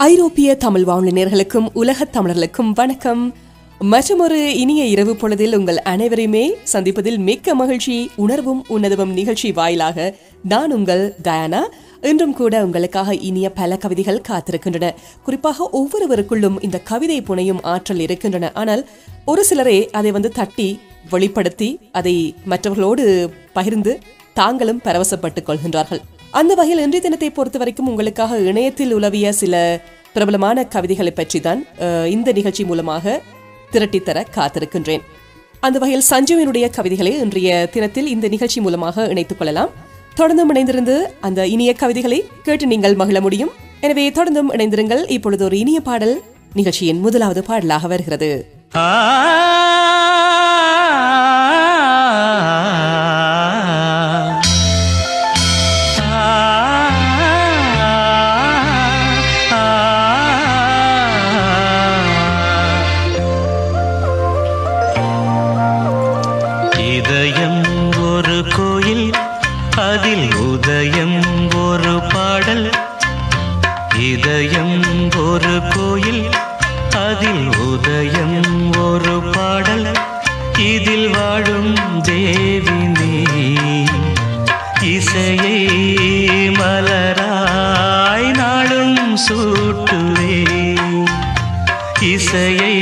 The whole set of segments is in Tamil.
ஐரோப்பிய தமிழ் வானொலி நேர்களுக்கும் உலகத் தமிழர்களுக்கும் வணக்கம் மற்றொரு இனிய இரவு பொழுதில் உங்கள் அனைவரையுமே சந்திப்பதில் மிக்க மகிழ்ச்சி உணர்வும் உன்னதவும் நிகழ்ச்சி வாயிலாக நான் உங்கள் டயானா இன்றும் கூட உங்களுக்காக இனிய பல கவிதைகள் காத்திருக்கின்றன குறிப்பாக ஒவ்வொருவருக்குள்ளும் இந்த கவிதை புனையும் ஆற்றல் இருக்கின்றன ஆனால் ஒரு சிலரே அதை வந்து தட்டி வெளிப்படுத்தி அதை மற்றவர்களோடு பகிர்ந்து தாங்களும் பரவசப்பட்டுக் கொள்கின்றார்கள் அந்த வகையில் இன்றைய தினத்தை பொறுத்த வரைக்கும் உங்களுக்காக இணையத்தில் உலவிய சில பிரபலமான கவிதைகளை பற்றி தான் அஹ், இந்த நிகழ்ச்சி மூலமாக திரட்டித்தர காத்திருக்கின்றேன் அந்த வகையில் சஞ்சீவனுடைய கவிதைகளை இன்றைய தினத்தில் இந்த நிகழ்ச்சி மூலமாக இணைத்துக் கொள்ளலாம் தொடர்ந்தும் இணைந்திருந்து அந்த இனிய கவிதைகளை கேட்டு நீங்கள் மகிழ முடியும் எனவே தொடர்ந்தும் இணைந்திருங்கள் இப்பொழுது ஒரு இனிய பாடல் நிகழ்ச்சியின் முதலாவது பாடலாக வருகிறது ஆ இதயம் ஒரு கோயில் அதில் உதயம் ஒரு பாடல் இதயம் ஒரு கோயில் அதில் உதயம் ஒரு பாடல் இதில் வாழும் தேவி நீ இசையை மலராய் நாளும் சூட்டுவே இசையை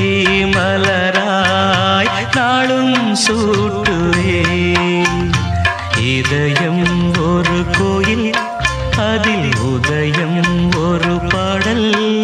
மலராய் நாளும் சூட்டுவே இதயம் ஒரு கோயில் அதில் உதயம் ஒரு பாடல்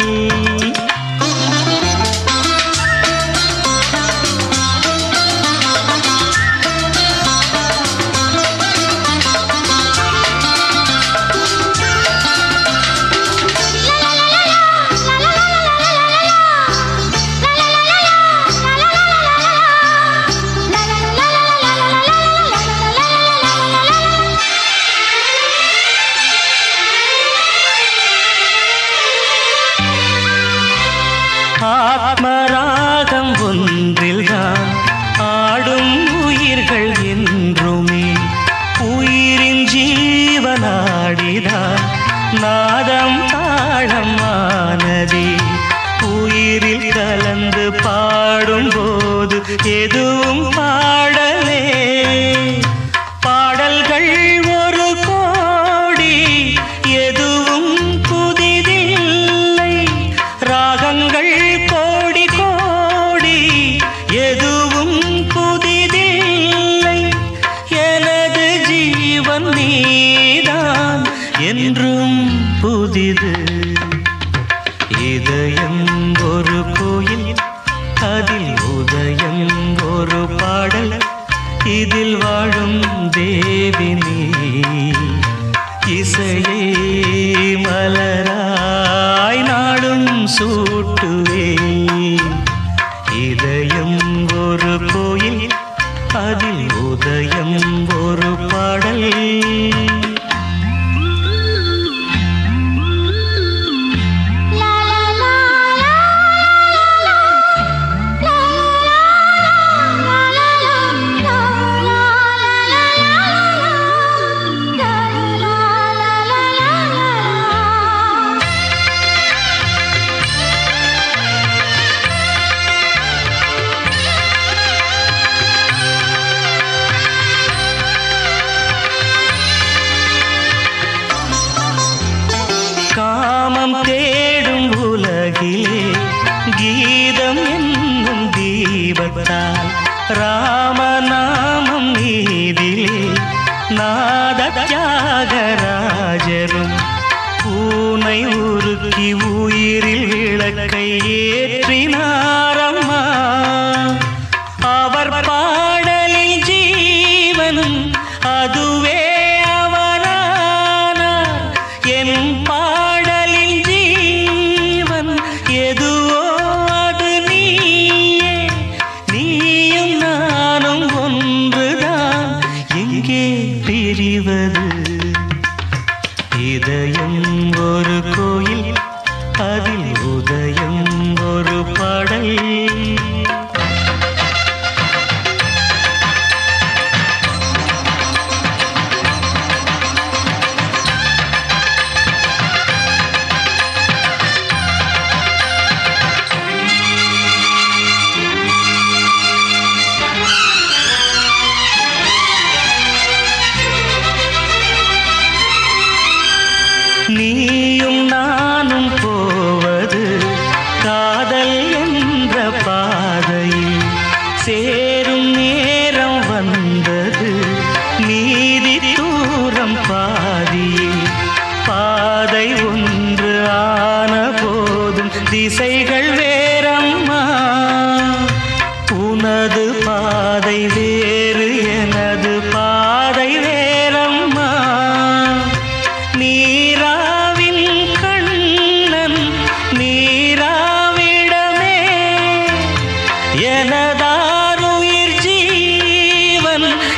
ஆத்மராகம் ஒன்றில்தான் ஆடும் உயிர்கள் என்றுமே உயிரின் ஜீவனாடிதான் நாதம் தாளம் ஆனதே உயிரில் கலந்து பாடும்போது எதுவும் பாடலே பாடல்கள் ஒரு கோடி எதுவும் புதிதில்லை ராகங்கள் கோடி கோடி எதுவும் புதிதில்லை எனது ஜீவன் நீதான் என்றும் புதிது இதயம் ஒரு கோயில் அதில் உதயம் ஒரு பாடல் இதில் வாழும் தேவி நீ இசையை மலராய் நாடும் சூட்டுவே இதயம் ஒரு கோயில் அதில் உதயம் ஒரு பாடல் காமம் தேடும் உலகிலே கீதம் என்னும் தீபத்தால் ராமநாமம் நீதிலே நாத தியாகராஜரும் பூனை உருக்கி உயிரில் விளக்கை ஏற்றினாரம்மா அவர் பாடலில் ஜீவனும் அதுவே அவரானார் என் பாடலில் ஜீவன் எதுவோ அது நீயே நீயும் நான்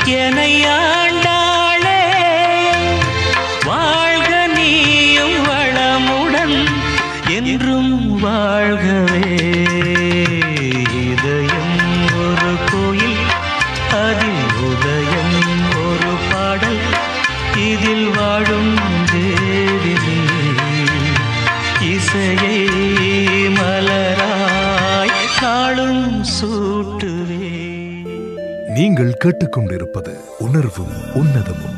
என்னை ஆண்டாளே வாழ்க நீயும் வளமுடன் என்றும் வாழ்கவே இதயம் ஒரு கோயில் அதில் உதயம் ஒரு பாடல் இதில் வாழும் தேவினி இசையை மலராய் நாளும் சூட்டுவே நீங்கள் கேட்டுக்கொண்டிருப்பது உணர்வும் உன்னதமும்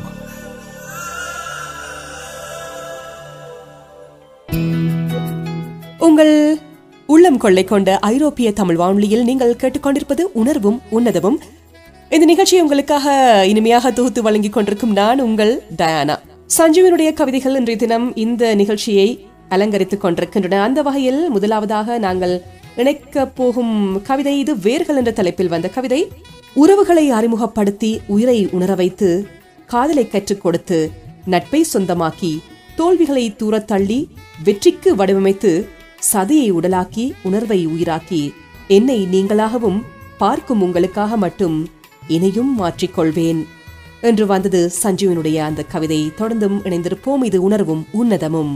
உங்கள் உள்ளம் கொள்ளை கொண்ட ஐரோப்பிய தமிழ் வானொலியில் நீங்கள் கேட்டுக்கொண்டிருப்பது உணர்வும் உன்னதமும் இந்த நிகழ்ச்சியை உங்களுக்காக இனிமையாக தொகுத்து வழங்கிக் கொண்டிருக்கும் நான் உங்கள் டயானா சஞ்சுவினுடைய கவிதைகள் இன்றைய தினம் இந்த நிகழ்ச்சியை அலங்கரித்துக் கொண்டிருக்கின்றன அந்த வகையில் முதலாவதாக நாங்கள் இணைக்கப் போகும் கவிதை இது வேர்கள் என்ற தலைப்பில் வந்த கவிதை உறவுகளை அறிமுகப்படுத்தி உயிரை உணர வைத்து காதலை கற்றுக் கொடுத்து நட்பை சொந்தமாக்கி தோல்விகளை தூரத் தள்ளி வெற்றிக்கு வடிவமைத்து சதையை உடலாக்கி உணர்வை உயிராக்கி என்னை நீங்களாகவும் பார்க்கும் உங்களுக்காக மட்டும் இணையும் மாற்றிக்கொள்வேன் என்று வந்தது சஞ்சுவினுடைய அந்த கவிதை தொடர்ந்தும் இணைந்திருப்போம் இது உணர்வும் உன்னதமும்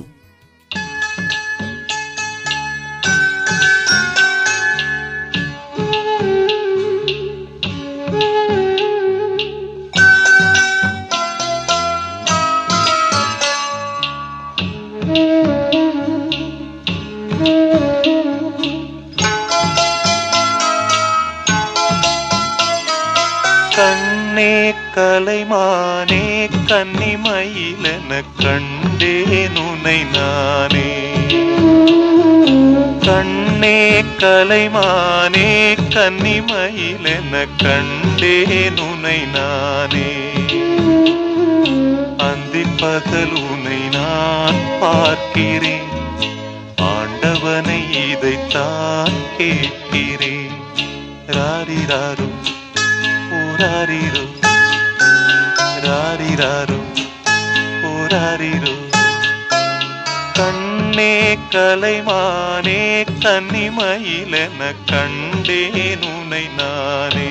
கண்ணே கலைமானே கன்னிமயிலென கண்டேன் உனை நானே கண்ணே கலைமானே கன்னிமயிலென கண்டேன் உனை நானே அந்தி பகல் உனை நான் பார்க்கிறேன் ஆண்டவனை இதைத்தான் கேட்கிறேன் ராரிராரும் ஓராரிரோ ராரிராரோ ஓராரிரோ கண்ணே கலைமானே கன்னிமயிலென கண்டேன் உனை நானே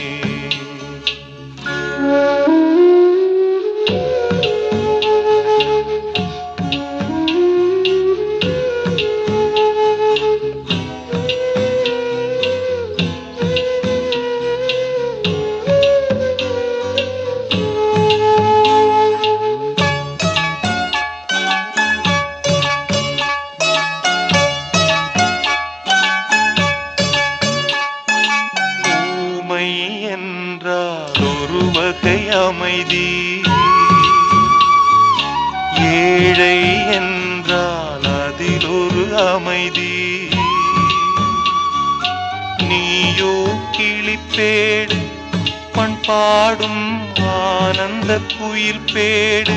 ஊமை என்றால் ஒரு வகை அமைதி ஏழை என்றால் அதில் ஒரு அமைதி நீயோ கிளிப்பேடு பண்பாடும் ஆனந்த குயில் பேடு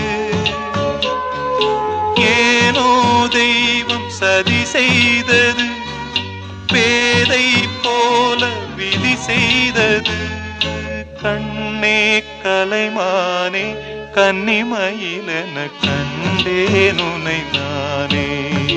ஏனோ தெய்வம் சதி செய்தது பேதை போல விதி செய்தது கண்ணே கலைமானே கன்னிமயிலென கண்டேன் உனை நானே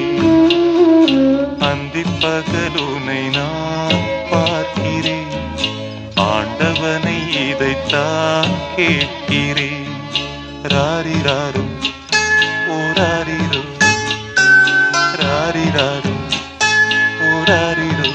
அந்தி பகலுனை நான் பார்க்கிறேன் ஆண்டவனை இதைத்தான் கேட்கிறேன் ராரிராரும் ஓராரிரோ ராரிராரும் ஓராரிரோ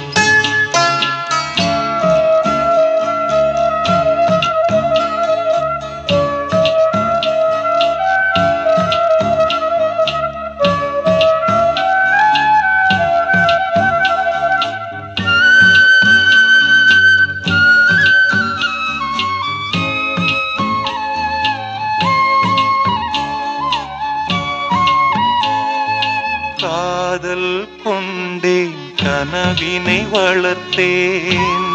காதல் கொண்டேன் கனவினை வளர்த்தேன்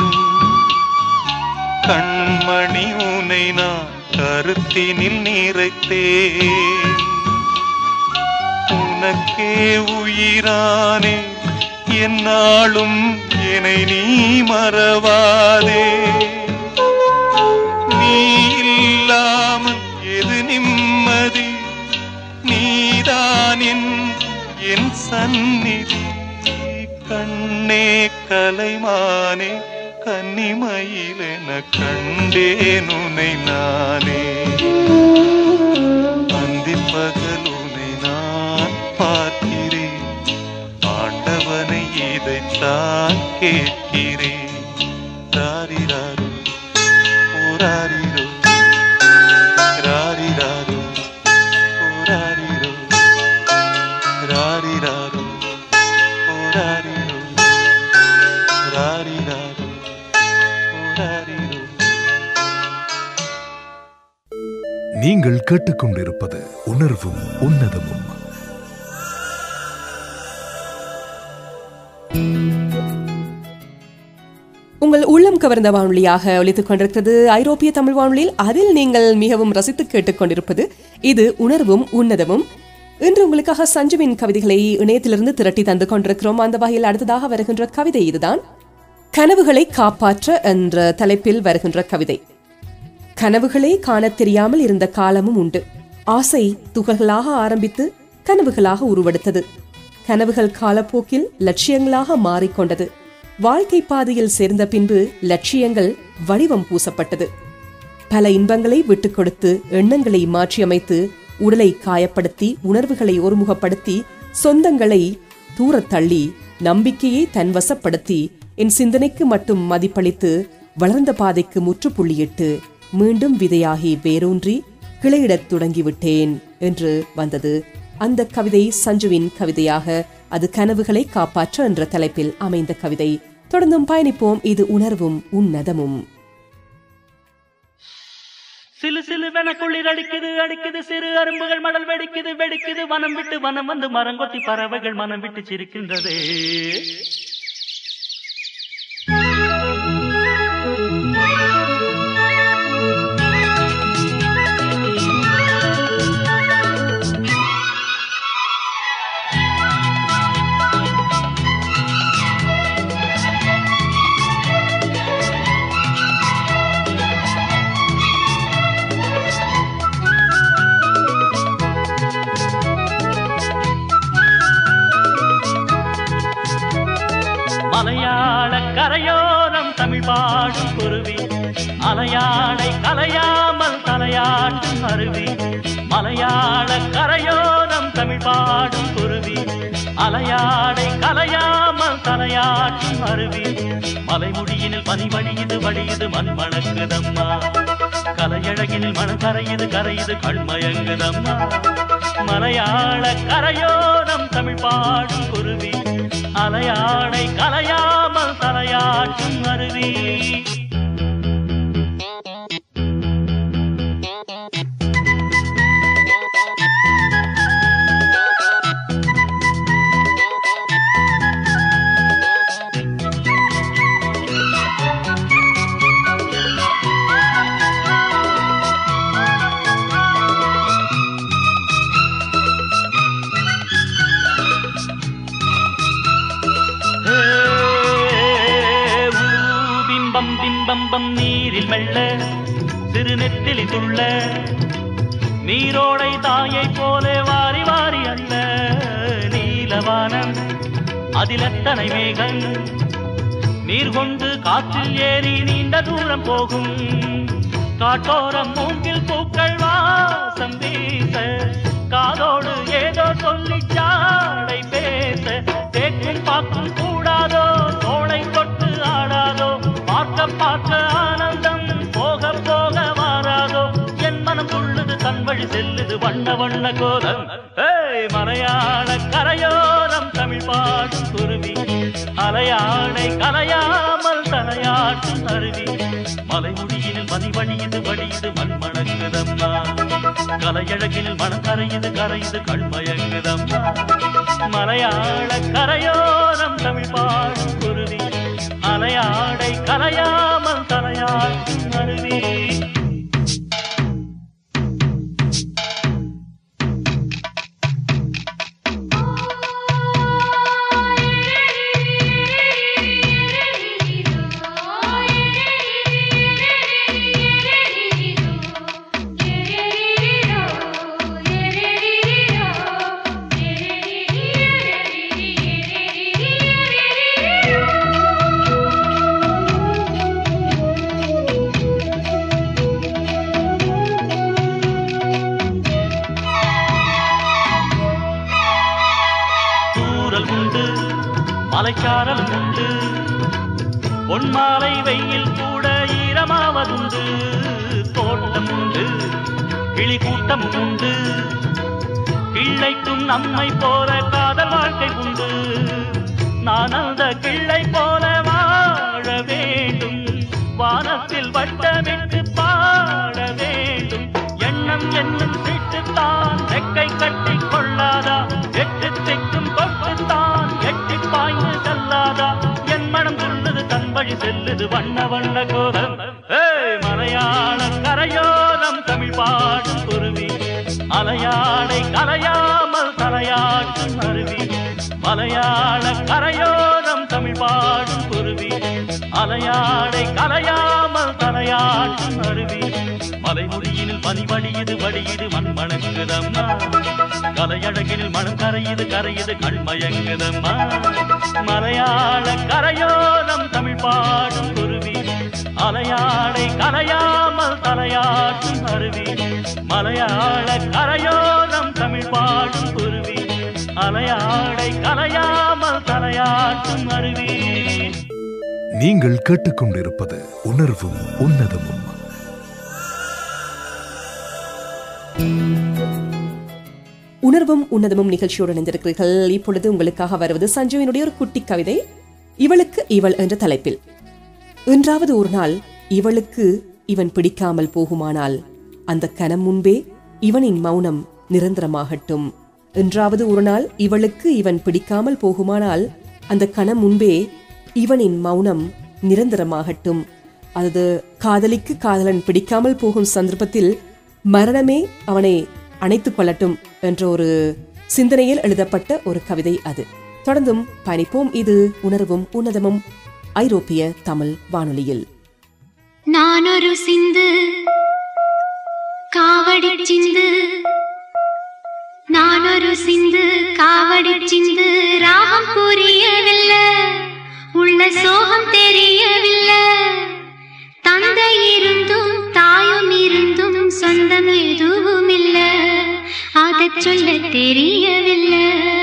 கண்மணி உனை நான் கருத்தினில் நிறைத்தேன் உனக்கே உயிரானே என்னாலும் என்னை நீ மறவாதே நீ இல்லாமல் எது நிம்மதி நீதான் என் என் சந்நிதி கண்ணே கலைமானே கன்னிமயிலென கண்டேன் உனை நான் ஓராரிரோ ராரிராரோ ஓராரிரோ ராரிராரோ ஓராரிரோ ராரிராரோ ஓராரிரோ நீங்கள் கேட்டுக்கொண்டிருப்பது உணர்வும் உன்னதமும் உங்கள் உள்ளம் கவர்ந்த வானொலியாக ஒலித்துக் கொண்டிருக்கிறது ஐரோப்பிய தமிழ் வானொலியில் அதில் நீங்கள் மிகவும் ரசித்து கேட்டுக்கொண்டிருப்பது இது உணர்வும் உன்னதமும் இன்று உங்களுக்காக சஞ்சுவின் கவிதைகளை இணையத்திலிருந்து திரட்டி தந்து கொண்டிருக்கிறோம் அந்த வகையில் அடுத்ததாக வருகின்ற கவிதை இதுதான் கனவுகளை காப்பாற்ற என்ற தலைப்பில் வருகின்ற கவிதை கனவுகளே காணத் தெரியாமல் இருந்த காலமும் உண்டு ஆசை துகள்களாக ஆரம்பித்து கனவுகளாக உருவெடுத்தது கனவுகள் காலப்போக்கில் லட்சியங்களாக மாறிக்கொண்டது வாழ்க்கை பாதையில் சேர்ந்த பின்பு லட்சியங்கள் வடிவம் பூசப்பட்டது பல இன்பங்களை விட்டுக் கொடுத்து எண்ணங்களை மாற்றியமைத்து உடலை காயப்படுத்தி உணர்வுகளை ஒருமுகப்படுத்தி சொந்தங்களை தூரத் தள்ளி நம்பிக்கையை தன்வசப்படுத்தி என் சிந்தனைக்கு மட்டும் மதிப்பளித்து வளர்ந்த பாதைக்கு முற்றுப்புள்ளியிட்டு மீண்டும் விதையாகி வேரூன்றி கிளையிடத் தொடங்கிவிட்டேன் என்று வந்தது அந்த கவிதை சஞ்சுவின் கவிதையாக அது கனவுகளை காப்பாற்ற என்ற தலைப்பில் அமைந்த கவிதை தொடர்ந்தும் பயணிப்போம் இது உணர்வும் உன்னதமும் சிலு சிலுவென குளிர் அடிக்குது அடிக்குது சிறு அரும்புகள் மடல் வெடிக்குது வெடிக்குது வனம் விட்டு வனம் வந்து மரங்கொத்தி பறவைகள் மனம் விட்டு சிரிக்கின்றது மலையாள கரையோரம் தமிழ் பாடும் குருவி அலையாளை கலையாமல் தலையாட்டும் அருவி மலையாள கரையோரம் தமிழ் பாடும் குருவி அலையாடை கலையாமல் தலையாட்டும் அருவி மலைமுடியினில் பனி வழியுது வழியுது மண் மணக்குதம்மா கலையழகினில் மணம் கரையுது கரையுது கண்மயங்குதம்மா மலையாள கரையோரம் தமிழ் பாடும் குருவி அலையாடை கலையாமல் தலையாட்டும் அருவி ஊ, பிம்பம் பிம்பம் பம் நீரில் மெல்ல சிறு நெத்திலி துள்ள நீரோடை தாயை போலே வாரி வாரி அல்ல நீலவானம் அதில் எத்தனை மேகம் நீர் கொண்டு காற்றில் ஏறி நீண்ட தூரம் போகும் காட்டோரம் மூங்கில் பூக்கள் வாசம் வீச காதோடு ஏதோ சொல்லி சாடை பேச தேக்கும் பார்க்கும் கூடாதோ தோளை தொட்டு ஆடாதோ பார்க்க பார்க்க ஆனந்தம் போக போக மாறாதோ என் மனம் துள்ளுது தன் வழி செல்லுது வண்ண வண்ண கோலம் ஏய் மலையாள கரையோரம் தமிழ் பாடும் குருவி அலையாடை கலையாமல் தலையாட்டும் அருவி மலைமுடியினில் மதி வழியுது வழியுது மண் மணக்குதம்மா கலையழகினில் மனம் கரையுது கரையுது கண்மயங்குதம்மா மலையாள கரையோரம் தமிழ் பாடும் குருவி அலையாடை கலையாமல் தலையாட்டும் அருவி தூரல் உண்டு மலைச்சாரல் உண்டு பொன்மாலை வெயில் கூட ஈரமான கூட்டமாவதுண்டு தோட்டம் உண்டு கிளி கூட்டம் உண்டு கிள்ளைக்கும் நம்மை போல காதல் வாழ்க்கை உண்டு நான் அந்த கிள்ளை போல வாழ வேண்டும் வானத்தில் வட்டமிட்டு பாட வேண்டும் எண்ணம் என்னும் சீட்டுத்தான் ரெக்கை கட்டி கொள்ளாதா எட்டு திக்கும் தொட்டுத்தான் எட்டி பாய்ந்து செல்லாதா என் மனம் சொல்லுது தன் வழி செல்லுது வண்ண வண்ண கோலம் ஏய் மலையாள கரையோரம் தமிழ் பாடும் குருவி அலையாடை கரையாமல் தலையாட்டும் அருவி மலையாள கரையோரம் தமிழ் பாடும் குருவி அலையாடை கலையாமல் தலையாட்டும் அருவி மலைமுடியினில் பனி வடியுது வடியுது மண் மணங்குதம்மா கலையழகினில் மனம் கரையுது கரையுது கண் மயங்குதம்மா மலையாள கரையோரம் தமிழ் பாடும் குருவி அலையாடை கலையாமல் தலையாட்டும் அருவி மலையாள கரையோரம் தமிழ் பாடும் குருவி அலையாடை கலையாமல் தலையாட்டும் அருவி நீங்கள் கேட்டுக்கொண்டிருப்பது உணர்வும் உன்னதமும் உணர்வும் உன்னதமும் நிகழ்ச்சியோடு இணைந்திருக்கிறீர்கள் இப்பொழுது உங்களுக்காக வருவது சஞ்சுவினுடைய ஒரு குட்டி கவிதை இவளுக்கு இவள் என்ற தலைப்பில் என்றாவது ஒரு நாள் இவளுக்கு இவன் பிடிக்காமல் போகுமானால் அந்த கணம் முன்பே இவனின் மௌனம் நிரந்தரமாகட்டும் என்றாவது ஒரு நாள் இவளுக்கு இவன் பிடிக்காமல் போகுமானால் அந்த கணம் முன்பே இவனின் மௌனம் நிரந்தரமாகட்டும் அது காதலிக்கு காதலன் பிடிக்காமல் போகும் சந்தர்ப்பத்தில் மரணமே அவனை அணைத்துக் கொள்ளட்டும் என்ற ஒரு சிந்தனையில் எழுதப்பட்ட ஒரு கவிதை அது தொடர்ந்தும் பயணிப்போம் இது உணர்வும் உன்னதமும் ஐரோப்பிய தமிழ் வானொலியில் நானொரு சிந்து காவடி சிந்து நானொரு சிந்து காவடி சிந்து ராகம் புரியவில்லை உள்ள சோகம் தெரியவில்லை தந்தை இருந்தும் தாயும் இருந்தும் சொந்தம் எதுவும் இல்ல அதைச் சொல்ல தெரியவில்லை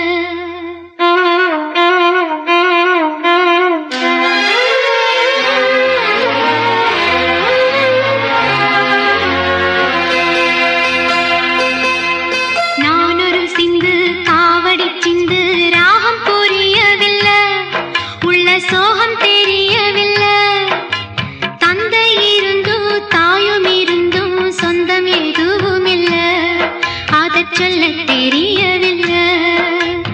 நான் ஒரு சிந்து காவடி சிந்து ராகம் புரியவில்லை உள்ள சோகம் தெரியவில்லை தந்தை இருந்தும் தாயும் இருந்தும் சொந்தம் எதுவும் இல்ல அதைச் சொல்ல தெரியவில்லை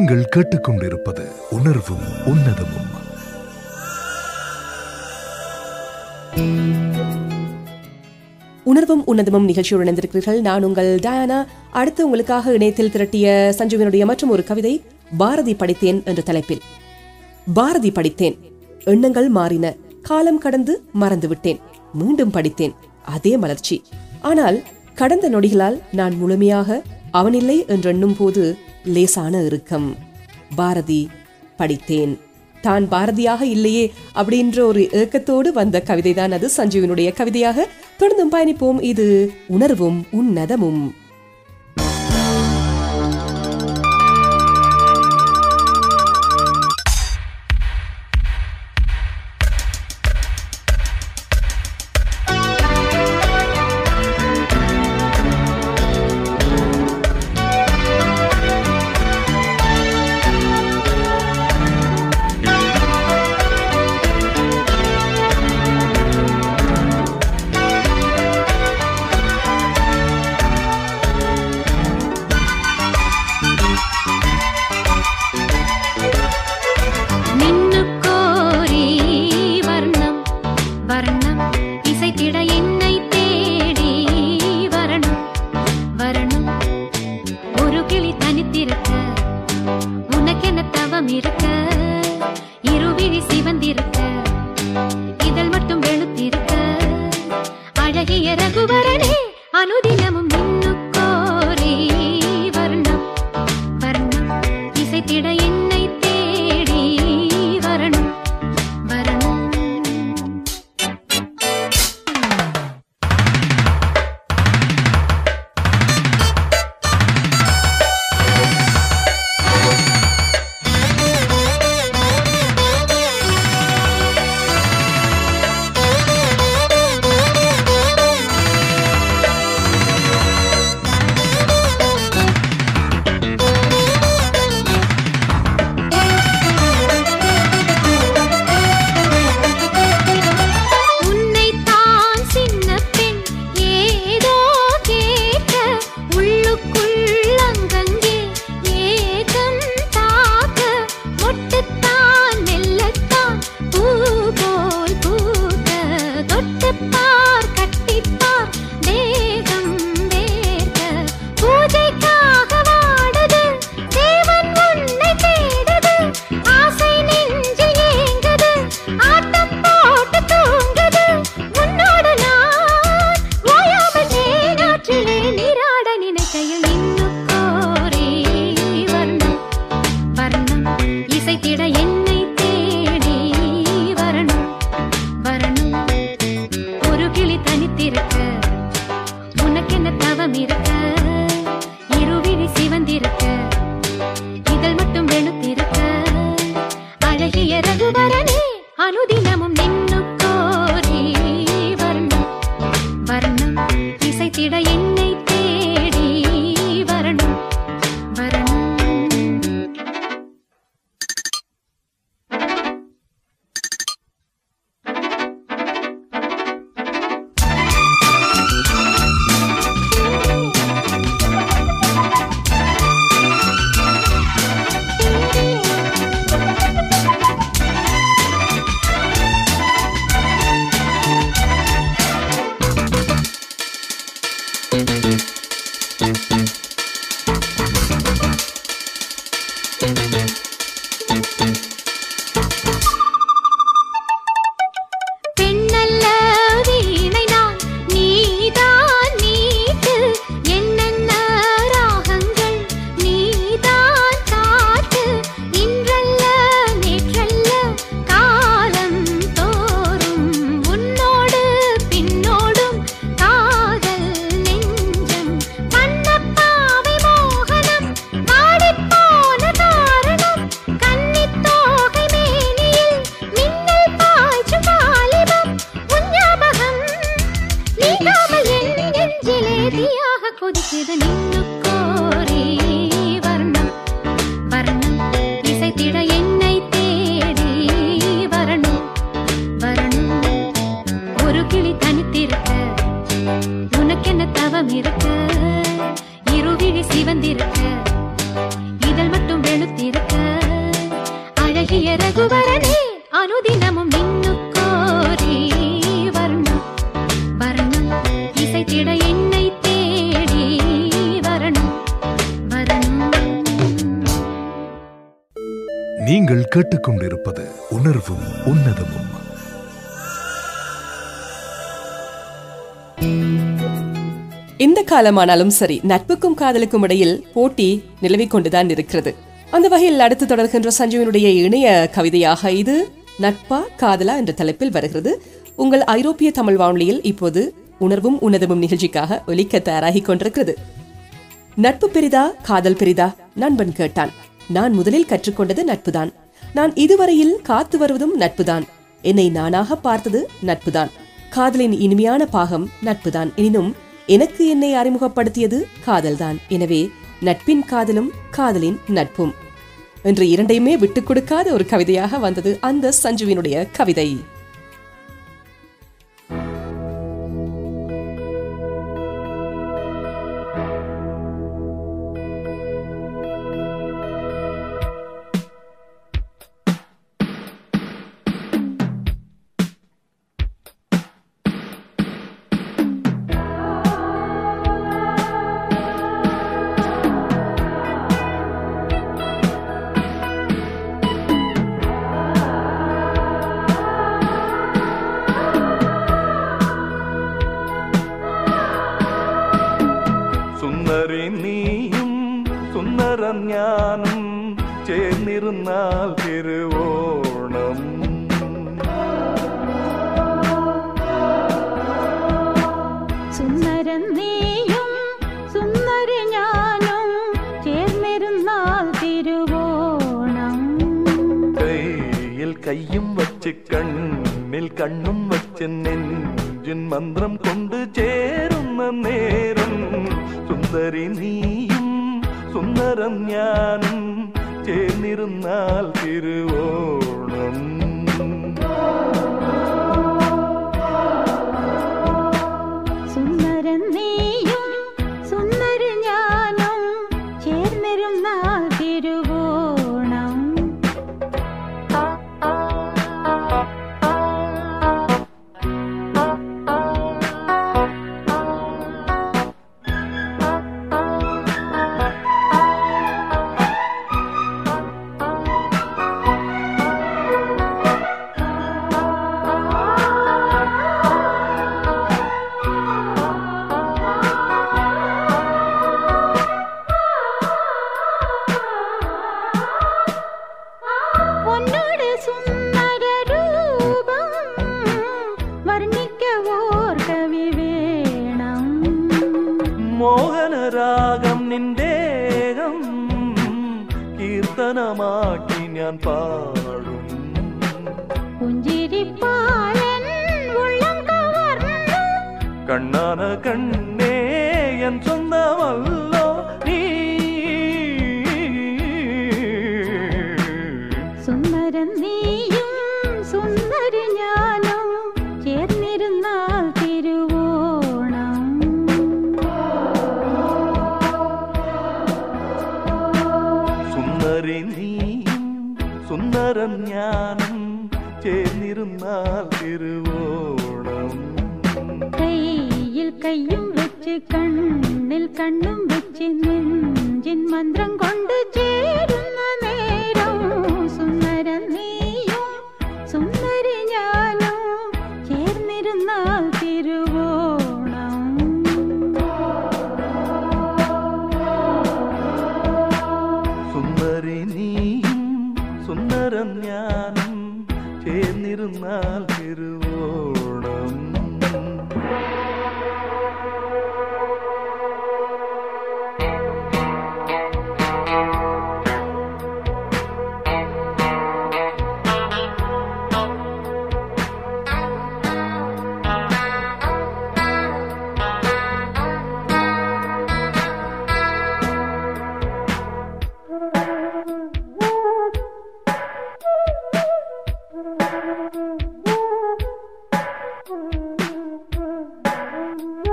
நீங்கள் கேட்டுக்கொண்டிருப்பது உணர்வும் உன்னதமும் உணர்வும் உன்னதமும் நிகழ்ச்சியுடன் இணைந்திருக்கிறீர்கள் நான் உங்கள் டயானா அடுத்து உங்களுக்காக இணையத்தில் திரட்டிய சஞ்சுவினுடைய மற்றும் ஒரு கவிதை பாரதி படித்தேன் என்ற தலைப்பில் பாரதி படித்தேன் எண்ணங்கள் மாறின காலம் கடந்து மறந்துவிட்டேன் மீண்டும் படித்தேன் அதே மலர்ச்சி ஆனால் கடந்த நொடிகளால் நான் முழுமையாக அவனில்லை என்றெண்ணும் போது லேசான இறுக்கம் பாரதி படித்தேன் தான் பாரதியாக இல்லையே அப்படின்ற ஒரு ஏக்கத்தோடு வந்த கவிதைதான் அது சஞ்சீவனுடைய கவிதையாக தொடர்ந்தும் பயணிப்போம் இது உணர்வும் உன்னதமும் மின்னுக்கோரி வர்ணம் வர்ணம் இசைத்திட என்னை தேடி வரணும் வரணும் ஒரு கிளி தனித்திருக்க உனக்கென்ன தவம் இருக்க இருவிழி சிவந்திருக்க இதழ் மட்டும் வெளுத்திருக்க அழகிய ரகுவரனே அனுதினமும் மின்னுக்கோரி வர்ணம் வர்ணம் இசைத்திட என்னை தேடி வரணும் வரணும் உன்னைத்தான் சின்ன பெண் ஏதோ கேட்க உள்ளுக்குள் அங்கங்கே ஏகம் தாக்க மொட்டுத்தான் மெல்லத்தான் பூ போல் பூக்க தொட்டுப்பார் கட்டிப்பார் தேகம் வேர்க்க பூஜைக்காக வாடுது தேவன் உன்னை தேடுது ஆசை நெஞ்சில் ஏங்குது ஆட்டம் போட்டு தூங்குது உன்னோடு நான் ஓயாமல் தேனாற்றிலே நீராட நினைக்கையில் இன்னும் கோரி வர்ணம் வர்ணம் இசைத்திட என்னை தேடி வரணும் வரணும் ஒரு கிளி தனித்திருக்க உனக்கென்ன தவம் இருக்க இருவிழி சிவந்திருக்க இதழ் மட்டும் வெளுத்திருக்க அழகிய ரகுவரனே அனுதினமும் நின்னு கோரி வர்ணம் வர்ணம் இசைத்திட என்னை தேடி வரணும் வரணும் பெண்ணல்ல வீணை நான் நீதான் நீட்டு என்னென்ன ராகங்கள் நீதான் காட்டு இன்றல்ல நேற்றல்ல காலம் தோறும் உன்னோடு பின்னோடும் காதல் நெஞ்சம் கண்ணப்பாவை மோகனம் பாடிப்போன காரணம் கன்னித்தோகை மேனியில் மின்னல் பாய்ச்சும் வாலிபம் உன் ஞாபகம் நீங்காமல் என் நெஞ்சிலே தீயாக கொதிக்குது நின்னு கோரி வர்ணம் வர்ணம் இசைத்திட என்னை தேடி வரணும் வரணும் ஒரு கிளி தனித்திருக்க உனக்கென்ன தவம் இருக்க இருவிழி சிவந்திருக்க பகல் மட்டும் வெளுத்திருக்க அழகிய ரகுவரனே அனுதினமும் மின்னுக்கோரி வரணும் வரணும் இசைத்திட என்னை தேடி வரணும் வரணும் நீங்கள் கேட்டுக்கொண்டிருப்பது உணர்வும் உன்னதமும் இந்த காலமானாலும் சரி நட்புக்கும் காதலுக்கும் இடையில் போட்டி நிலவிக் கொண்டுதான் இருக்கிறது அந்த வகையில் அடுத்து தொடர்கின்ற சஞ்சுவினுடைய இணைய கவிதையாக இது நட்பா காதலா என்ற தலைப்பில் வருகிறது உங்கள் ஐரோப்பிய தமிழ் வானொலியில் இப்போது உணர்வும் உன்னதமும் நிகழ்ச்சிக்காக ஒலிக்க தயாராகிக் கொண்டிருக்கிறது நட்பு பெரிதா காதல் பெரிதா நண்பன் கேட்டான் நான் முதலில் கற்றுக்கொண்டது நட்புதான் நான் இதுவரையில் காத்து வருவதும் நட்புதான் என்னை நானாக பார்த்தது நட்புதான் காதலின் இனிமையான பாகம் நட்புதான் எனினும் எனக்கு என்னை அறிமுகப்படுத்தியது காதல்தான் எனவே நட்பின் காதலும் காதலின் நட்பும் என்று இரண்டையுமே விட்டுக் கொடுக்காத ஒரு கவிதையாக வந்தது அந்த சஞ்சுவினுடைய கவிதை സുന്ദരി നീയും സുന്ദരൻ ഞാനും ചേർന്നിരുന്നാൽ തിരുവോണം സുന്ദരൻ നീയും സുന്ദരി ഞാനും ചേർന്നിരുന്നാൽ തിരുവോണം കയ്യിൽ കയ്യും വച്ച് കണ്ണിൽ കണ്ണും വച്ച് നെഞ്ചിൻ മന്ത്രം കൊണ്ട് ചേരുന്ന നേരം സുന്ദരി നീയും സുന്ദരം ഞാനും ചേർന്നിരുന്നാൽ തിരുവോണം സുന്ദരൻ നീയും സുന്ദരി ഞാനും ചേർന്നിരുന്നാൽ തിരുവോണം പൊന്നോട് സുന്ദര രൂപം വർണ്ണിക്ക ഓർ കവി വേണം മോഹനരാഗം നിന്റേകം കീർത്തനമാക്കി ഞാൻ പാടും പുഞ്ചിരിപ്പാലൻ ഉള്ളം കവർന്നു കണ്ണാന കണ്ണേ എൻ സ്വന്തമല്ലോ നീ സുന്ദരൻ നീയും സുന്ദരി ഞാനും ചേർന്നിരുന്നാൽ തിരുവോണം സുന്ദരി നീയും സുന്ദരൻ ഞാനും ചേർന്നിരുന്നാൽ തിരുവോണം കയ്യിൽ കയ്യും വെച്ച് കണ്ണിൽ കണ്ണും വെച്ച് നെഞ്ചിൻ മന്ത്രം കൊണ്ട് ചേരുന്ന നേരം സുന്ദരൻ നീയും സുന്ദരി ഞാനും ചേർന്നിരുന്നാൽ തിരുവോണം സുന്ദരി നീയും സുന്ദരൻ ഞാനും ചേർന്നിരുന്നാൽ തിരുവോണം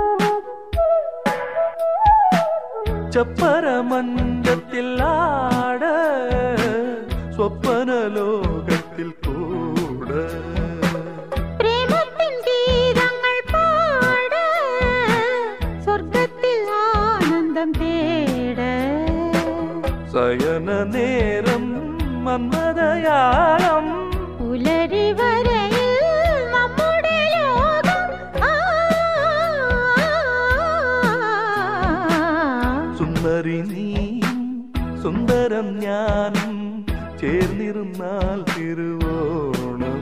ചപ്പരമഞ്ചത്തിൽ ആട பாட சொப்பன லோகத்தில் கூட பிரேமத்தின் கீதங்கள் பாட சொர்க்கத்தில் ஆனந்தம் தேட சயன நேரம் மன்மதயாளம் புலரி வரையில் நம்முடைய யோகம் ஆ, സുന്ദരി നീയും സുന്ദരം ഞാനും ചേർന്നിരുന്നാൽ തിരുവോണം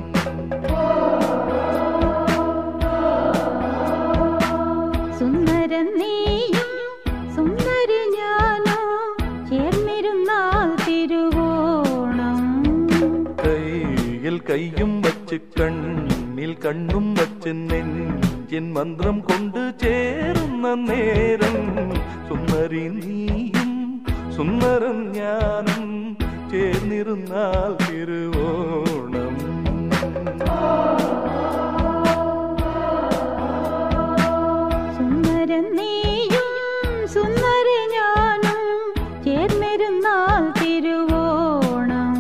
സുന്ദരൻ നീയും സുന്ദരി ഞാനോ ചേർന്നിരുന്നാൽ തിരുവോണം കയ്യിൽ കയ്യും വച്ച് കണ്ണിൽ കണ്ണും വച്ച് നെഞ്ചിൻ മന്ത്രം കൊണ്ട് ചേരുന്ന നേരം സുന്ദരി നീയും സുന്ദരം ഞാനും ചേർന്നിരുന്നാൽ തിരുവോണം സുന്ദരൻ നീയും സുന്ദരി ഞാനും ചേർന്നിരുന്നാൽ തിരുവോണം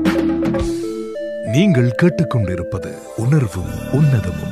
நீங்கள் கேட்டுக்கொண்டிருப்பது உணர்வும் உன்னதமும்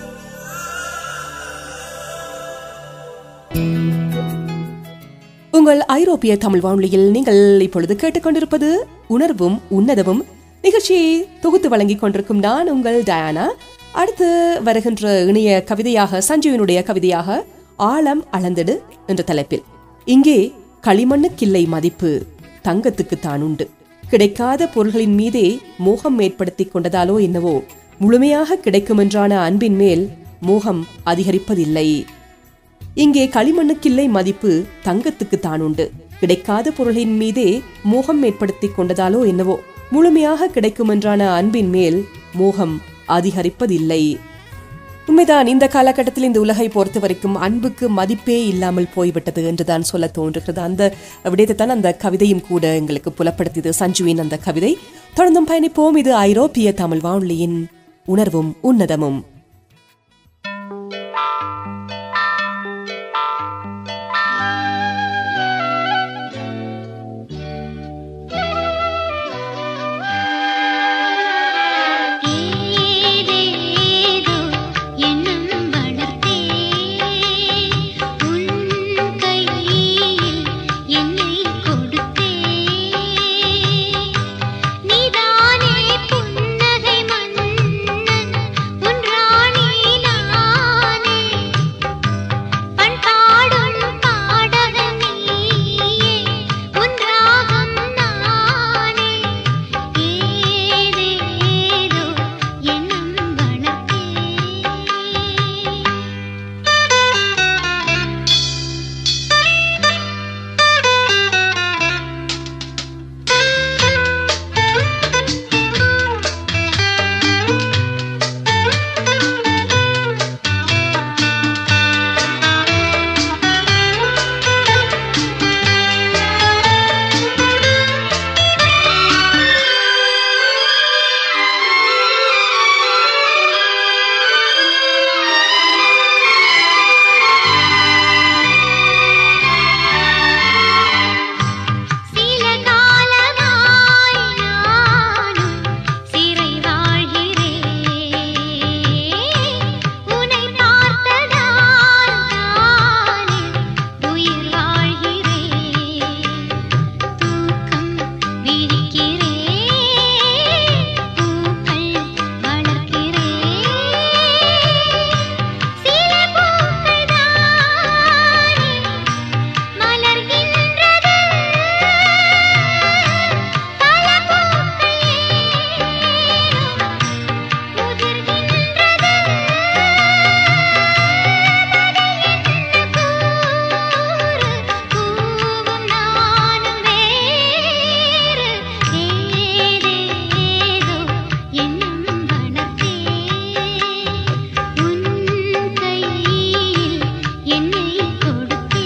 உங்கள் ஐரோப்பிய தமிழ் வானொலியில் நீங்கள் இப்பொழுது கேட்டுக்கொண்டிருப்பது உணர்வும் உன்னதமும் நிகழ்ச்சியை தொகுத்து வழங்கிக் கொண்டிருக்கும் நான் உங்கள் டயானா அடுத்து வருகின்ற இணைய கவிதையாக சஞ்சீவனுடைய கவிதையாக ஆழம் அளந்திடு என்ற தலைப்பில் இங்கே களிமண்ணுக்கில்லை மதிப்பு தங்கத்துக்கு தான் உண்டு கிடைக்காத பொருள்களின் மீதே மோகம் ஏற்படுத்திக் கொண்டதாலோ என்னவோ முழுமையாக கிடைக்குமென்றான அன்பின் மேல் மோகம் அதிகரிப்பதில்லை இங்கே களிமண்ணுக்கில்லை மதிப்பு தங்கத்துக்கு தான் உண்டு கிடைக்காத பொருளின் மீதே மோகம் ஏற்படுத்திக் கொண்டதாலோ என்னவோ முழுமையாக கிடைக்குமென்றான அன்பின் மேல் மோகம் அதிகரிப்பதில்லை உண்மைதான் இந்த காலகட்டத்தில் இந்த உலகை பொறுத்த வரைக்கும் அன்புக்கு மதிப்பே இல்லாமல் போய்விட்டது என்றுதான் சொல்ல தோன்றுகிறது அந்த விடயத்தை தான் அந்த கவிதையும் கூட எங்களுக்கு புலப்படுத்தியது சஞ்சுவின் அந்த கவிதை தொடர்ந்தும் பயணிப்போம் இது ஐரோப்பிய தமிழ் வானொலியின் உணர்வும் உன்னதமும் ஏதேதோ எண்ணம் வளர்த்தே உன் கையில் என்னை கொடுத்தே நீதானே புன்னகை மன்னன் உன் ராணி நானே பண்பாடும் பாடகன் நீயே உன் ராகம் நானே ஏதேதோ எண்ணம் வளர்த்தே சில காலமாய் நானும் சிறை வாழ்கிறேன் உன்னை பார்த்ததால் நானே உயிர் வாழ்கிறேன் தூக்கம் விழிக்கிறேன் பூக்கள் வளர்க்கிறேன் சில பூக்கள் தானே மலர்கின்றது பல பூக்கள் ஏனோ உதிர்கின்றது கூறு கூவும் நானும் வேறு ஏதேதோ எண்ணம் வளர்த்தே உன் கையில் என்னை கொடுத்தே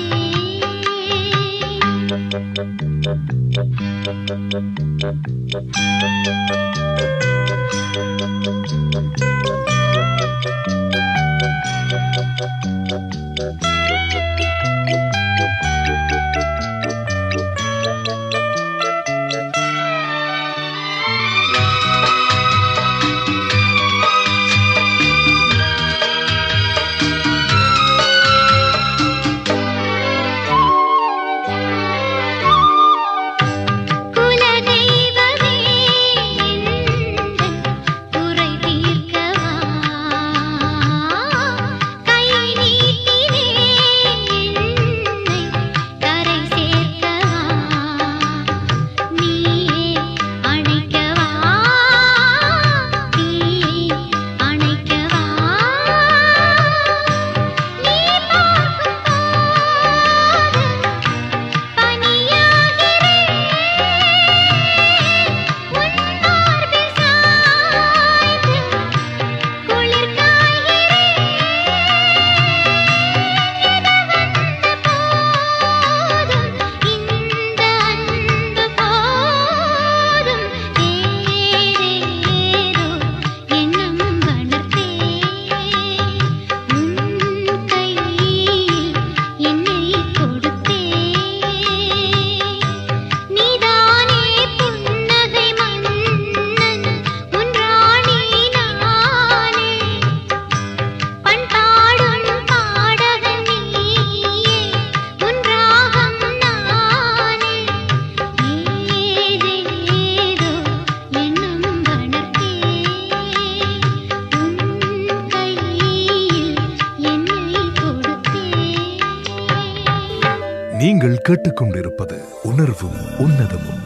நீங்கள் கேட்டுக்கொண்டிருப்பது உணர்வும் உன்னதமும்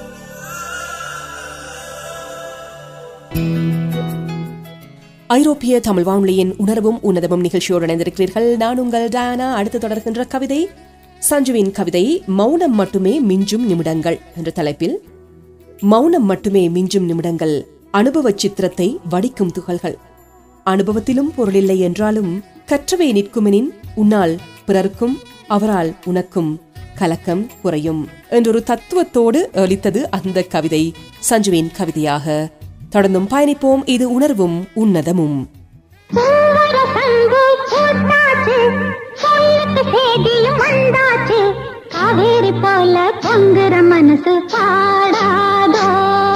ஐரோப்பிய தமிழ் வானொலியின் உணர்வும் உன்னதமும் நிகழ்ச்சியோடு இணைந்திருக்கிறீர்கள் நான் உங்கள் டயானா அடுத்து தொடர்கின்ற கவிதை சஞ்சுவின் கவிதை மௌனம் மட்டுமே மிஞ்சும் நிமிடங்கள் என்ற தலைப்பில் மௌனம் மட்டுமே மிஞ்சும் நிமிடங்கள் அனுபவ சித்திரத்தை வடிக்கும் துகள்கள் அனுபவத்திலும் பொருளில்லை என்றாலும் கற்றவை நிற்குமெனின் உன்னால் பிறர்க்கும் அவரால் உனக்கும் கலக்கம் குறையும் என்றொரு தத்துவத்தோடு அளித்தது அந்த கவிதை சஞ்சுவின் கவிதையாக தொடர்ந்தும் பயணிப்போம் இது உணர்வும் உன்னதமும் பூவர சங்கு பூத்தாச்சு சொல்லுக்கு சேதியும் வந்தாச்சு காவேரி போல பொங்குற மனசு பாடாதோ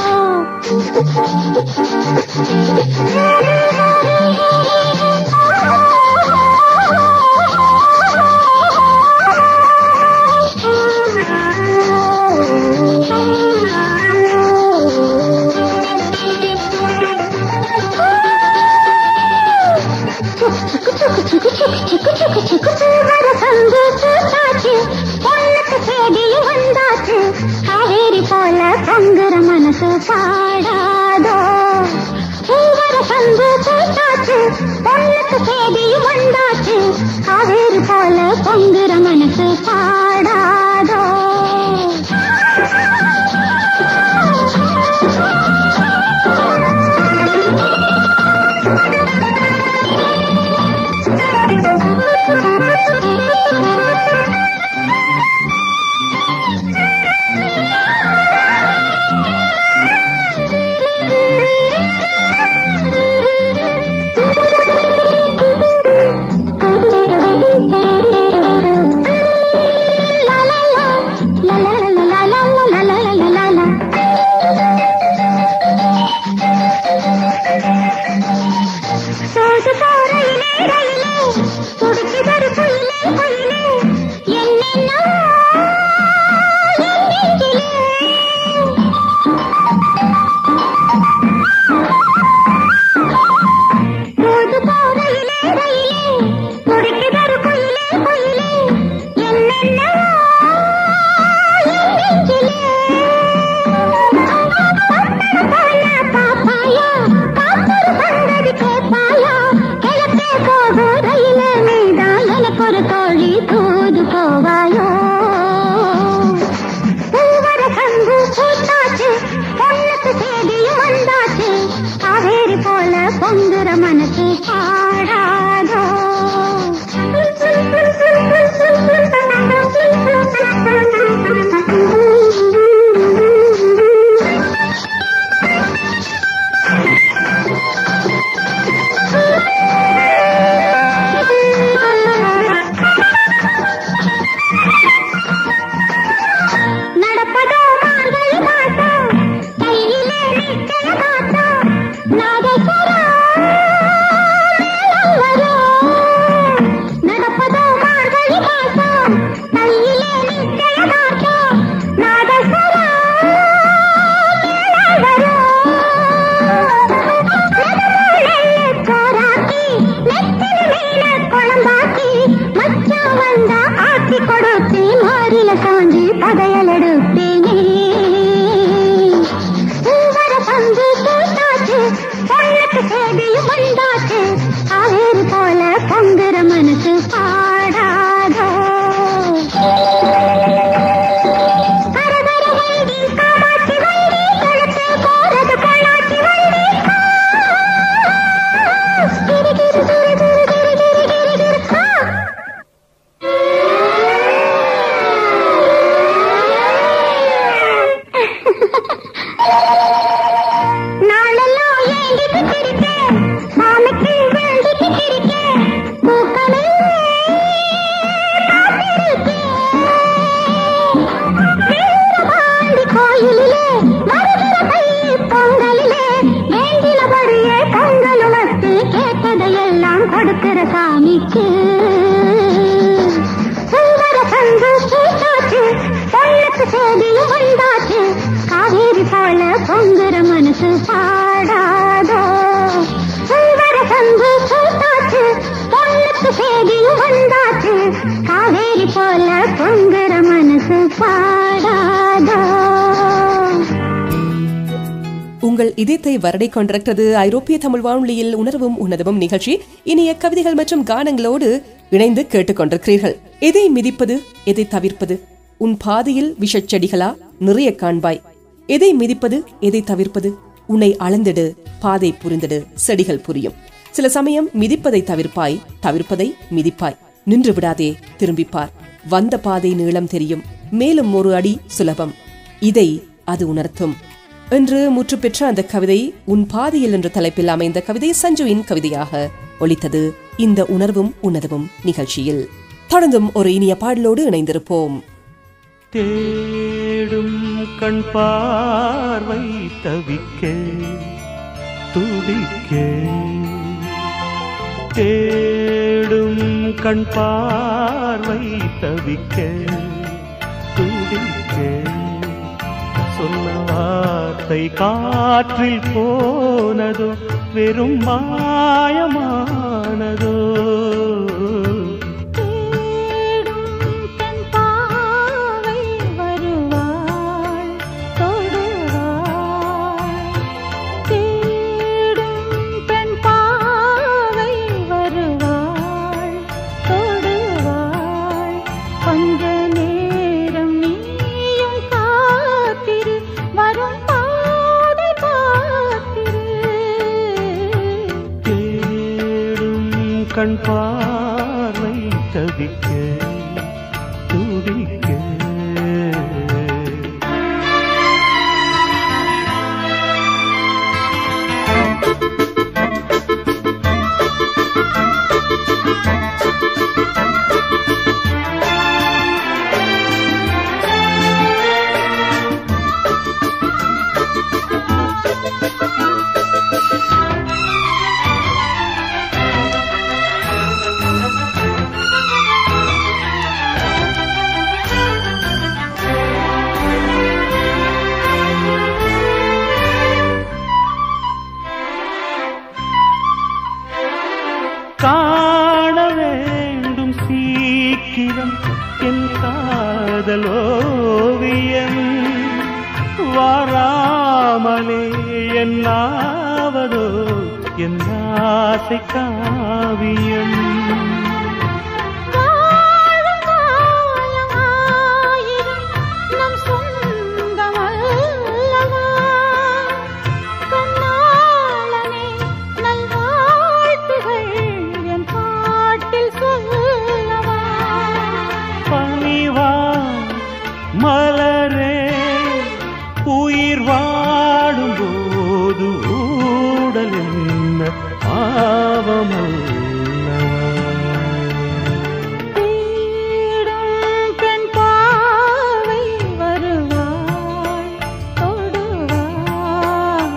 பூவர சங்கு பூத்தாச்சு பொண்ணுக்கு சேதியும் வந்தாச்சு காவேரி போல பொங்குற மனசு பாடாதோ பூவர சங்கு பூத்தாச்சு பொண்ணுக்கு சேதியும் வந்தாச்சு காவேரி போல பொங்குற மனசு பாடாதோ சோசு சோரையிலே ரயிலே துடிக்குதொரு குயிலே குயிலே என்னென்னோ என் நெஞ்சிலே போது போகையிலே ரயிலே துடிக்குதொரு குயிலே குயிலே என்னென்னோ என் நெஞ்சிலே போல பாப்பாயா காப்பொரு சந்ததி கேட்பாயா கிழக்கே போகும் ரயில நீதான் எனக்கு ஒரு தோழி தூது போவாயோ பூவர சங்கு பூத்தாச்சு பொண்ணுக்கு சேதியும் வந்தாச்சு காவேரி போல பொங்குற மனசு பாடாதோ நடப்பதோ மார்கழி மாசம் கையிலே நிச்சய மாசம் நாதஸ்வரம் மேளம் வரும். நடப்பதோ மார்கழி மாசம் கையிலே நிச்சய மாசம் நாதஸ்வரம் மேளம் வரும். நெடுமுள்ளெள்ளு சோறாக்கி, நெத்திலி மீன குழம்பாக்கி, மச்சான் வந்தா ஆக்கி கொடுத்து மாறில சாஞ்சி பதையல் எடுப்பேனே பூவர பங்கு பூத்தாச்சு பொண்ணுக்கு சேதியும் வந்தாச்சு காவேரி போல பொங்குற மனசு பாடாதோ கரகர வண்டி காமாட்சி வண்டி கழுத்து போறது பொள்ளாச்சி வண்டி கிரு கிரு கிரு கிரு கிரு கிரு கிரு கிரு ஆ! நாளெல்லாம் ஏங்கிட்டு இருக்கேன் சாமிக்கு வேண்டிட்டு இருக்கேன் பூக்களே வீரபாண்டி கோயிலிலே மருகிற கை பொங்கலிலே வேண்டினபடியே பொங்கல் உமர்த்தி கேட்டதையெல்லாம் கொடுக்கிற சாமிக்கு சுந்தர சந்து பூத்தாச்சு பொண்ணுக்கு சேதியும் வந்தாச்சு காவேரி போல பொங்குற மனசு பாடாதோ சுந்தர சந்து பூத்தாச்சு பொண்ணுக்கு சேதியும் வந்தாச்சு காவேரி போல பொங்குற உங்கள் இதயத்தை வருடை கொண்டிருக்கிறது ஐரோப்பிய தமிழ் வானொலியில் உணர்வும் உணர்வும் நிகழ்ச்சி இனிய கவிதைகள் மற்றும் கானங்களோடு இணைந்து கேட்டுக்கொண்டிருக்கிறீர்கள் எதை மிதிப்பது எதை தவிர்ப்பது உன் பாதையில் விஷச்செடிகளா நிறைய காண்பாய் எதை மிதிப்பது எதை தவிர்ப்பது உன்னை அளந்திடு பாதை புரிந்திடு செடிகள் புரியும் சில சமயம் மிதிப்பதை தவிர்ப்பாய் தவிர்ப்பதை மிதிப்பாய் நின்று விடாதே திரும்பிப்பார் வந்த பாதை நீளம் தெரியும் மேலும் ஒரு அடி சுலபம் இதை அது உணர்த்தும் என்று முற்று பெற்ற அந்த கவிதை உன் பாதையில் என்ற தலைப்பில் அமைந்த கவிதை சஞ்சுவின் கவிதையாக ஒலித்தது இந்த உணர்வும் உணர்வும் நிகழ்ச்சியில் தொடர்ந்தும் ஒரு இனிய பாடலோடு இணைந்திருப்போம் தேடும் கண் பார்வை தவிக்க துடிக்க தேடும் கண் பார்வை தவிக்க துடிக்க சொன்ன வார்த்தை காற்றில் போனதோ வெறும் மாயமானதோ தேடும் தன் பாவை வருவாள் தொடுவாள் தேடும் தன் பாவை வருவாள் தொடுவாள் கொஞ்ச நேரம் நீயும் காத்திரு வரும் பாதை பார்த்திரு தேடும் கண் பார்வை தவிக்க துடிக்க காண வேண்டும் சீக்கிரம் என் காதல் ஓவியம் வாராமலே என்னாவதோ என் ஆசை காவியம் வாழும் காலம் ஆயிரம் நம் சொந்தமல்லவா கண்ணாளனே நல்வாழ்த்துகள் என் பாட்டில் சொல்லவா பணிவா மலரே உயிர் வாடும் போது ஊடல் என்ன பாவமல்லவா தேடும் பெண் பாவை வருவாள் தொடுவாள்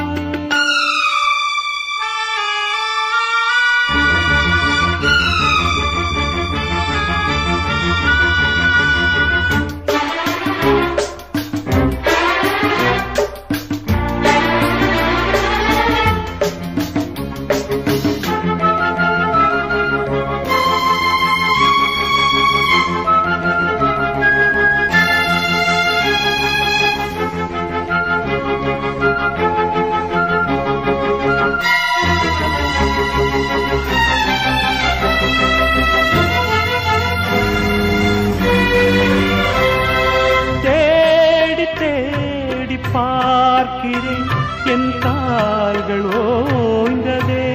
தேடி தேடி பார்க்கிறேன் என் கால்கள் ஓய்ந்ததே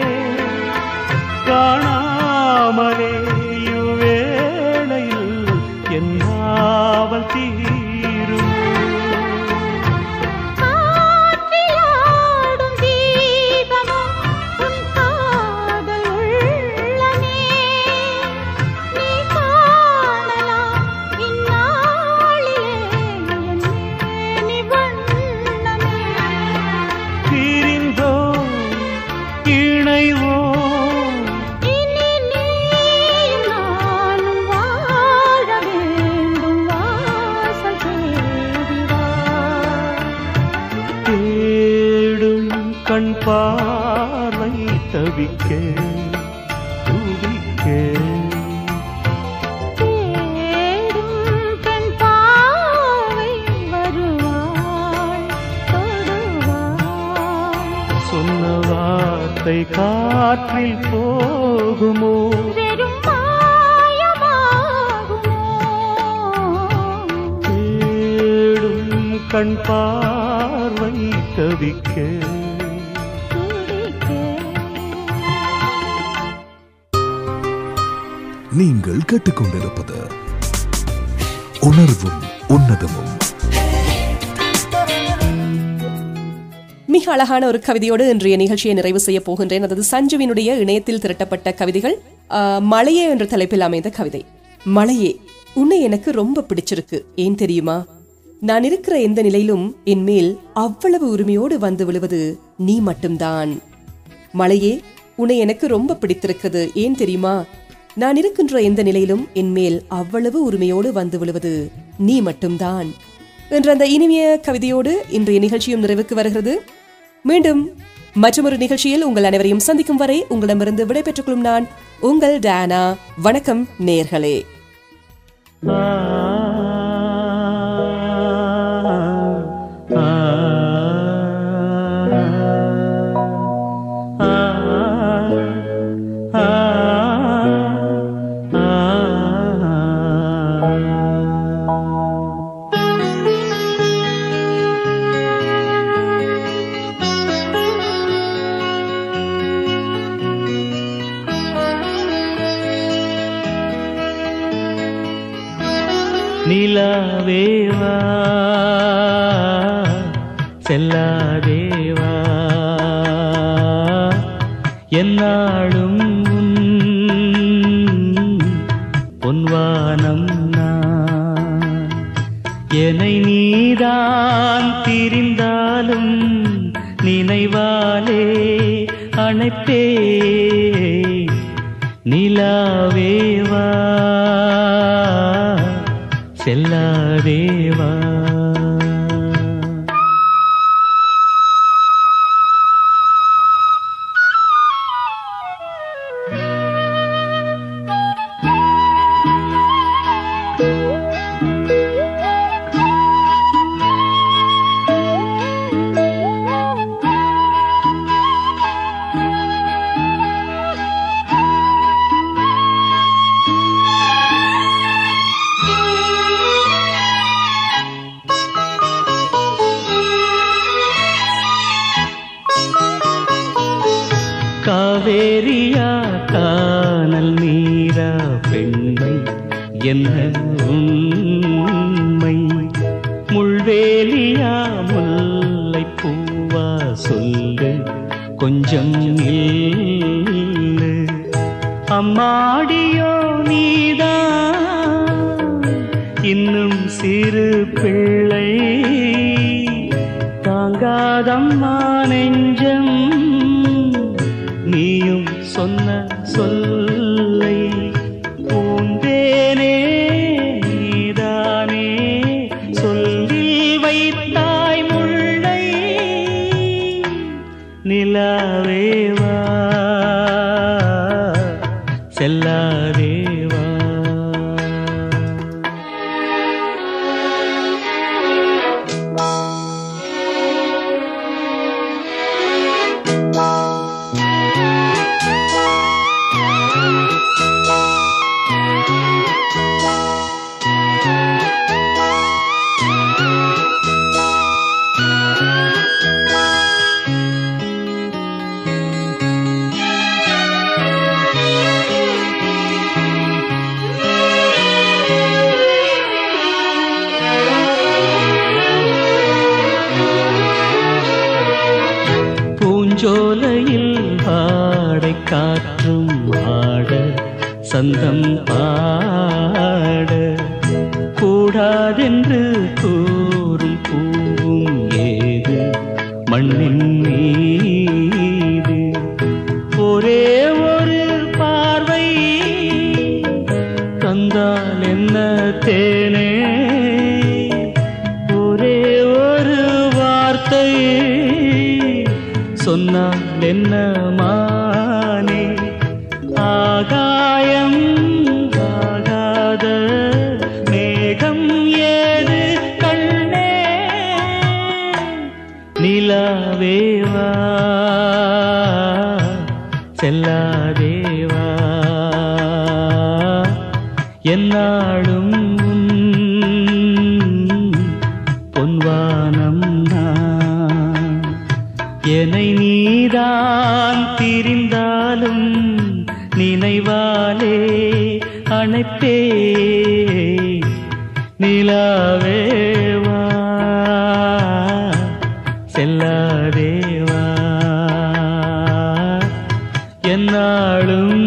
காணாமலே இவ்வேளையில் என் நாவல் தீரும் காற்றிலாடும் தீபமும் உன் காதல் உள்ளமே நீ காணலாம் இந்நாளிலே என் மேனி வண்ணமே பிரிந்தோ இணைவோ இனி நீயும் நானும் வாழ வேண்டும் வாசல் தேடி வா தேடும் கண் பார்வை தவிக்க துடிக்க தேடும் பெண் பாவை வருவாள் தொடுவாள் வார்த்தை காற்றில் போகுமோ வெறும் மாயமாகுமோ தேடும் கண் பார்வை தவிக்க துடிக்க நீங்கள் கேட்டுக்கொண்டிருப்பது உணர்வும் உன்னதமும் மிக அழகான ஒரு கவிதையோடு இன்றைய நிகழ்ச்சியை நிறைவு செய்ய போகின்றேன் அதாவது சஞ்சுவினுடைய இணையத்தில் திரட்டப்பட்ட கவிதைகள் ஆஹ், மழையே என்ற தலைப்பில் அமைந்த கவிதை மழையே உன்னை எனக்கு ரொம்ப பிடிச்சிருக்கு ஏன் தெரியுமா நான் இருக்கிற எந்த நிலையிலும் என் மேல் அவ்வளவு உரிமையோடு வந்து விழுவது நீ மட்டும்தான் மழையே உன்னை எனக்கு ரொம்ப பிடித்திருக்கிறது ஏன் தெரியுமா நான் இருக்கின்ற எந்த நிலையிலும் என் மேல் அவ்வளவு உரிமையோடு வந்து விழுவது நீ மட்டும்தான் என்ற அந்த இனிமைய கவிதையோடு இன்றைய நிகழ்ச்சியும் நிறைவுக்கு வருகிறது மீண்டும் மற்றொரு நிகழ்ச்சியில் உங்கள் அனைவரையும் சந்திக்கும் வரை உங்களிடமிருந்து விடைபெற்றுக் கொள்ளும் நான் உங்கள் டயானா வணக்கம் நேர்களே ஆ ஆ ஆ ஆ ஆ நிலாவேவா செல்லாதேவா என்னாலும் உன் பொன்வானம் நான் என்னை நீதான் திரிந்தாலும் நினைவாலே அணைப்பே நிலாவேவா செல்லாதேவா காவேரியா கானல் நீரா பெண்மை என்ன உண்மை முள்வேலியா முல்லை பூவா சொல்லு கொஞ்சம் நில்லு அம்மாடியோ நீதான் இன்னும் சிறு பிள்ளை தாங்காதம்மா நெஞ்சம் நீயும் சொன்ன சொல்லை பூந்தேனே நீதானே சொல்லி வைத்தாய் முல்லை நிலாவேவா செல்லாதேவா பூஞ்சோலையில் பாடை காற்றும் ஆட சந்தம் பாட கூடாதென்று கூறும் பூவும் ஏது மண்ணின் மீது ஒரே ஒரு பார்வை தந்தால் என்ன தேனே ஒரே ஒரு வார்த்தை சொன்னால் என்ன மானே ஆகாயம் ஆகாத மேகம் ஏது செல்லாதேவா என்னாலும் உன் பொன்வானம் நான் என்னை நீதான் பிரிந்தாலும் நினைவாலே அணைப்பே நிலாவேவா செல்லாதேவா என்னாலும்